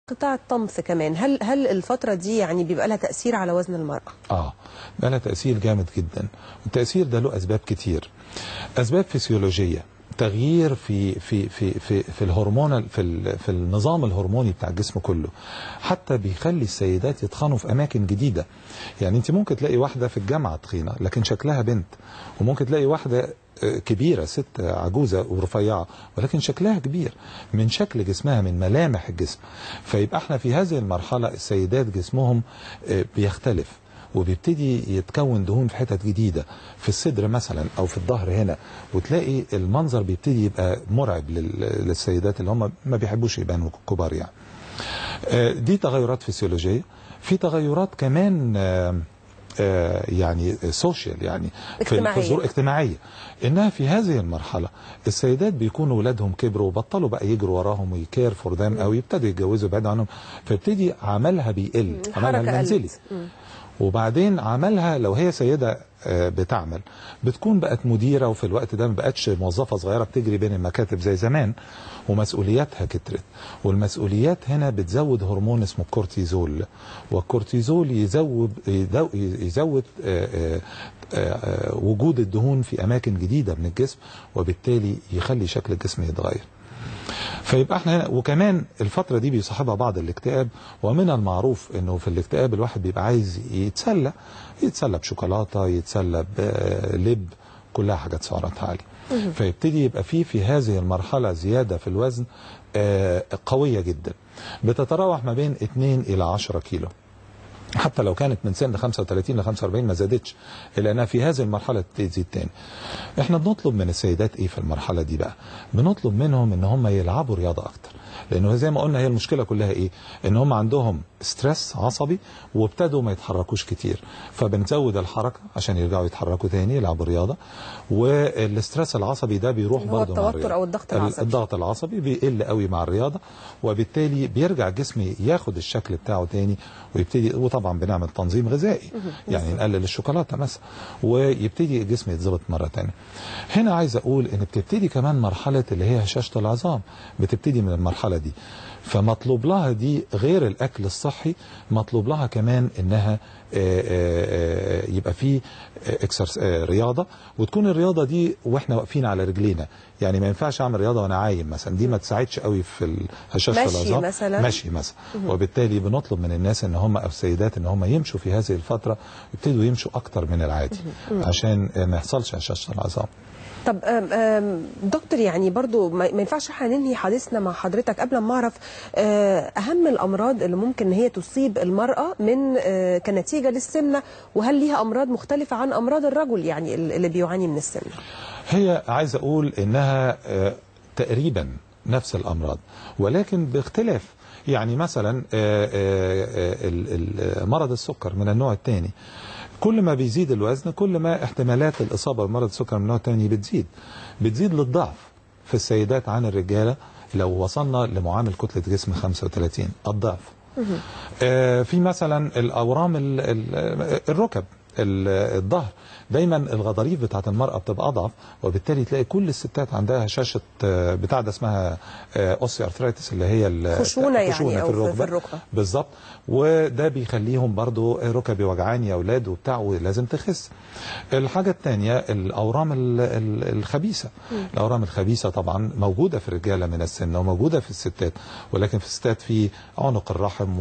قطاع الطمث كمان هل هل الفترة دي يعني بيبقى لها تأثير على وزن المرأة؟ اه بقى لها تأثير جامد جدا التأثير ده له أسباب كتير أسباب فسيولوجية تغيير في في في في في الهرمون في ال- في النظام الهرموني بتاع الجسم كله حتى بيخلي السيدات يتخنوا في اماكن جديده يعني انت ممكن تلاقي واحده في الجامعه تخينه لكن شكلها بنت وممكن تلاقي واحده آه، كبيره ست عجوزه ورفيعه ولكن شكلها كبير من شكل جسمها من ملامح الجسم فيبقى احنا في هذه المرحله السيدات جسمهم آه، بيختلف وبيبتدي يتكون دهون في حتت جديده في الصدر مثلا او في الظهر هنا وتلاقي المنظر بيبتدي يبقى مرعب لل- للسيدات اللي هم ما بيحبوش يبانوا كبار يعني. آه، دي تغيرات فسيولوجيه في تغيرات كمان آه، آه، يعني سوشيال يعني في اجتماعية. الظروف اجتماعيه انها في هذه المرحله السيدات بيكونوا اولادهم كبروا وبطلوا بقى يجروا وراهم ويكير فور ذم او يبتدوا يتجوزوا بعيد عنهم فيبتدي عملها بيقل عملها الحركة المنزلي قلت. مم. وبعدين عملها لو هي سيدة آه، بتعمل بتكون بقت مديرة وفي الوقت ده ما بقتش موظفة صغيرة بتجري بين المكاتب زي زمان ومسؤولياتها كترت والمسؤوليات هنا بتزود هرمون اسمه الكورتيزول والكورتيزول يزود يزود, يزود آه، آه، آه، وجود الدهون في أماكن جديدة من الجسم وبالتالي يخلي شكل الجسم يتغير فيبقى احنا هنا وكمان الفترة دي بيصاحبها بعض الاكتئاب ومن المعروف انه في الاكتئاب الواحد بيبقى عايز يتسلى يتسلى بشوكولاتة يتسلى بلب كلها حاجات سعراتها عالية فيبتدي يبقى فيه في هذه المرحلة زيادة في الوزن آه، قوية جدا بتتراوح ما بين 2 إلى 10 كيلو حتى لو كانت من سن 35 ل 45 ما زادتش الا انها في هذه المرحله تبتدي تزيد تاني. احنا بنطلب من السيدات ايه في المرحله دي بقى؟ بنطلب منهم ان هم يلعبوا رياضه اكتر. لانه زي ما قلنا هي المشكله كلها ايه؟ ان هم عندهم ستريس عصبي وابتدوا ما يتحركوش كتير فبنزود الحركه عشان يرجعوا يتحركوا تاني يلعبوا رياضه والاسترس العصبي ده بيروح اللي هو برضه مع التوتر الرياضة. أو الضغط ال- العصبي. الضغط العصبي بيقل قوي مع الرياضه وبالتالي بيرجع الجسم ياخد الشكل بتاعه تاني ويبتدي وطبعا بنعمل تنظيم غذائي يعني نقلل الشوكولاته مثلا ويبتدي الجسم يتظبط مره تانية هنا عايز اقول ان بتبتدي كمان مرحله اللي هي هشاشه العظام بتبتدي من المرحله دي فمطلوب لها دي غير الاكل الصحي مطلوب لها كمان انها آه، آه، آه، يبقى في آه، اكسرس آه، رياضه وتكون الرياضه دي واحنا واقفين على رجلينا يعني ما ينفعش اعمل رياضه وانا عايم مثلا دي ما تساعدش قوي في هشاشه مشي العظام مثلاً. مشي مثلا وبالتالي بنطلب من الناس ان هم او السيدات ان هم يمشوا في هذه الفتره يبتدوا يمشوا اكتر من العادي عشان ما يحصلش هشاشه العظام طب آم، آم، دكتور يعني برضو ما ما ينفعش احنا ننهي حديثنا مع حضرتك قبل ما اعرف آه، اهم الامراض اللي ممكن ان هي تصيب المراه من آه، كنتيجه للسمنه وهل ليها امراض مختلفه عن امراض الرجل يعني اللي بيعاني من السمنه هي عايز اقول انها آه، تقريبا نفس الامراض ولكن باختلاف يعني مثلا آه، آه، آه، ال- ال- مرض السكر من النوع الثاني كل ما بيزيد الوزن كل ما احتمالات الاصابه بمرض السكر من النوع الثاني بتزيد بتزيد للضعف في السيدات عن الرجاله لو وصلنا لمعامل كتله جسم 35 الضعف آه، في مثلا الاورام ال- ال- الركب ال- الظهر دايما الغضاريف بتاعت المراه بتبقى اضعف وبالتالي تلاقي كل الستات عندها هشاشه آه، بتاع ده اسمها اوسي ارثرايتس اللي هي ال- خشونة يعني خشونة أو في- في الركبة. بالظبط وده بيخليهم برضو ركبي وجعاني يا اولاد وبتاع ولازم تخس الحاجه الثانيه الاورام ال- ال- الخبيثه الاورام الخبيثه طبعا موجوده في الرجاله من السن وموجوده في الستات ولكن في الستات في عنق الرحم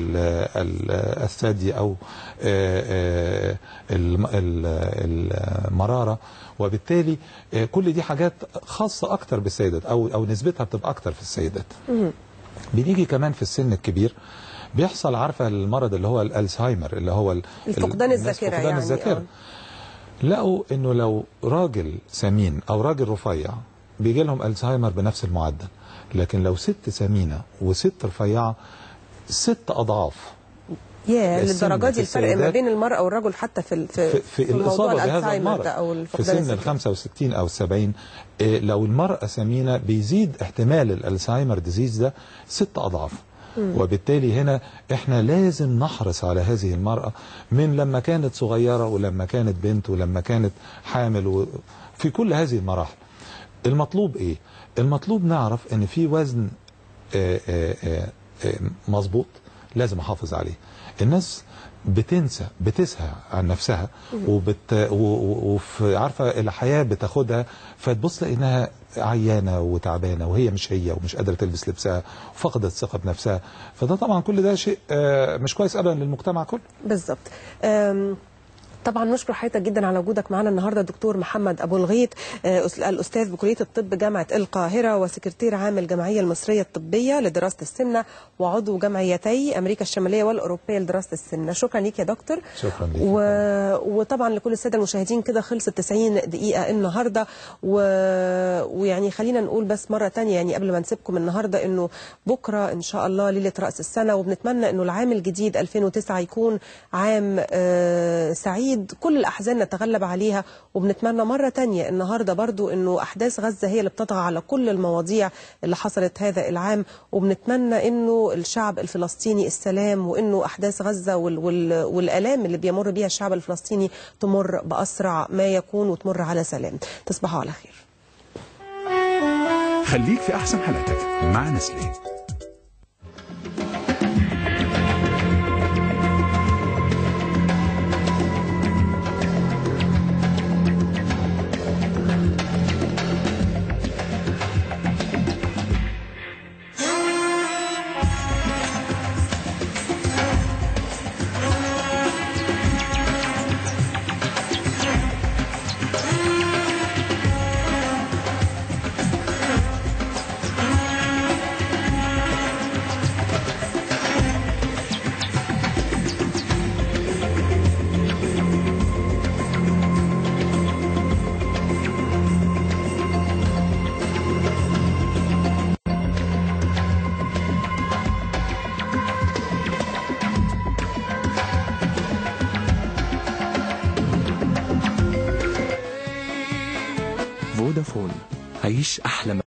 والثدي او آه، آه، الم- ال- المراره وبالتالي آه، كل دي حاجات خاصه اكتر بالسيدات او او نسبتها بتبقى اكتر في السيدات بنيجي كمان في السن الكبير بيحصل عارفه المرض اللي هو الالزهايمر اللي هو ال- الفقدان الناس الذاكرة فقدان يعني، الذاكره آه. لقوا انه لو راجل سمين او راجل رفيع بيجي لهم الزهايمر بنفس المعدل لكن لو ست سمينه وست رفيعه ست اضعاف يا السمنة للدرجه في دي الفرق ما السيدات بين المراه والرجل حتى في ال- في, في, في, موضوع الاصابه بهذا الألزهايمر المرض ده او في الفقدان سن ال الذاكرة. 65 او 70 إيه، لو المراه سمينه بيزيد احتمال الالزهايمر ديزيز ده ست اضعاف وبالتالي هنا احنا لازم نحرص على هذه المراه من لما كانت صغيره ولما كانت بنت ولما كانت حامل و... في كل هذه المراحل المطلوب ايه المطلوب نعرف ان في وزن آه، آه، آه، آه، مظبوط لازم احافظ عليه الناس بتنسى بتسهى عن نفسها وبت و- و- وفي عارفه الحياه بتاخدها فتبص تلاقي انها عيانه وتعبانه وهي مش هي ومش قادره تلبس لبسها وفقدت الثقه بنفسها فده طبعا كل ده شيء آه، مش كويس ابدا للمجتمع كله بالظبط أم، طبعا نشكر حضرتك جدا على وجودك معنا النهارده الدكتور محمد ابو الغيط آه، أس- الاستاذ بكليه الطب جامعه القاهره وسكرتير عام الجمعيه المصريه الطبيه لدراسه السمنه وعضو جمعيتي امريكا الشماليه والاوروبيه لدراسه السمنه شكرا ليك يا دكتور شكرا ليك و... وطبعا لكل الساده المشاهدين كده خلصت 90 دقيقه النهارده و... ويعني خلينا نقول بس مره تانية يعني قبل ما نسيبكم النهارده انه بكره ان شاء الله ليله راس السنه وبنتمنى انه العام الجديد 2009 يكون عام آه، سعيد كل الاحزان نتغلب عليها وبنتمنى مره تانية النهارده برضو انه احداث غزه هي اللي بتطغى على كل المواضيع اللي حصلت هذا العام وبنتمنى انه الشعب الفلسطيني السلام وانه احداث غزه وال وال والالام اللي بيمر بيها الشعب الفلسطيني تمر باسرع ما يكون وتمر على سلام تصبحوا على خير خليك في أحسن حالاتك مع نسلي فودافون عيش أحلى